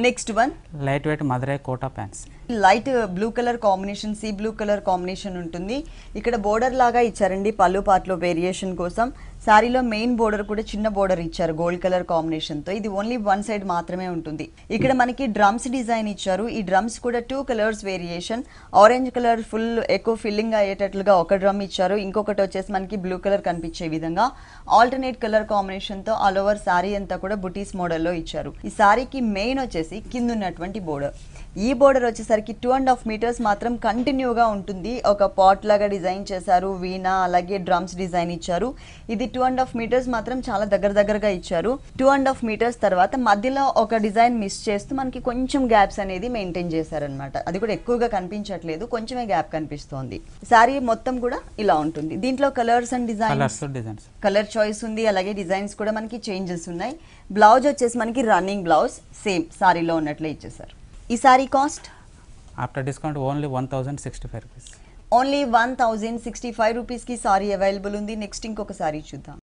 next one light weight Madurai Kota pants light blue colour combination sea blue colour combination ఉంటుంది ఇక్కడ border లాగా ఇచ్చారండి పళ్ళు పాటలో వేరియేషన్ కోసం శారీలో మెయిన్ బోర్డర్ కూడా చిన్న బోర్డర్ ఇచ్చారు గోల్డ్ కలర్ కాంబినేషన్ తో ఇది ఓన్లీ వన్ సైడ్ మాత్రమే ఉంటుంది ఇక్కడ మనకి డ్రమ్స్ డిజైన్ ఇచ్చారు ఈ డ్రమ్స్ కూడా two colours variation orange colour full ఎక్కువ ఫిల్లింగ్ అయ్యేటట్లుగా ఒక డ్రమ్ ఇచ్చారు ఇంకొకటి వచ్చేసి మనకి బ్లూ కలర్ కనిపించే విధంగా ఆల్టర్నేట్ కలర్ కాంబినేషన్ తో ఆల్ ఓవర్ శారీ అంతా కూడా బుటీస్ మోడల్లో ఇచ్చారు ఈ శారీకి మెయిన్ వచ్చేసి కింద ఉన్నటువంటి బోర్డర్ ఈ బోర్డర్ వచ్చేసరికి టూ అండ్ హాఫ్ మీటర్స్ మాత్రం కంటిన్యూగా ఉంటుంది ఒక పాట్ లాగా డిజైన్ చేశారు వీణ అలాగే డ్రమ్స్ డిజైన్ ఇచ్చారు ఇది టూ అండ్ హాఫ్ మీటర్స్ మాత్రం చాలా దగ్గర దగ్గరగా ఇచ్చారు టూ అండ్ హాఫ్ మీటర్స్ తర్వాత మధ్యలో ఒక డిజైన్ మిస్ చేస్తూ మనకి కొంచెం గ్యాప్స్ అనేది మెయింటైన్ చేశారనమాట అది కూడా ఎక్కువగా కనిపించట్లేదు కొంచెమే గ్యాప్ కనిపిస్తోంది శారీ మొత్తం కూడా ఇలా ఉంటుంది దీంట్లో colours and designs colours designs colour choice ఉంది అలాగే డిజైన్స్ కూడా మనకి చేంజెస్ ఉన్నాయి బ్లౌజ్ వచ్చేసి మనకి రన్నింగ్ బ్లౌజ్ సేమ్ సారీలో ఉన్నట్లే ఇచ్చేసారు ఈ sari cost after discount only one thousand sixty five rupees only one thousand sixty five రూపీస్కి సారీ అవైలబుల్ ఉంది నెక్స్ట్ ఇంకొక సారీ చూద్దాం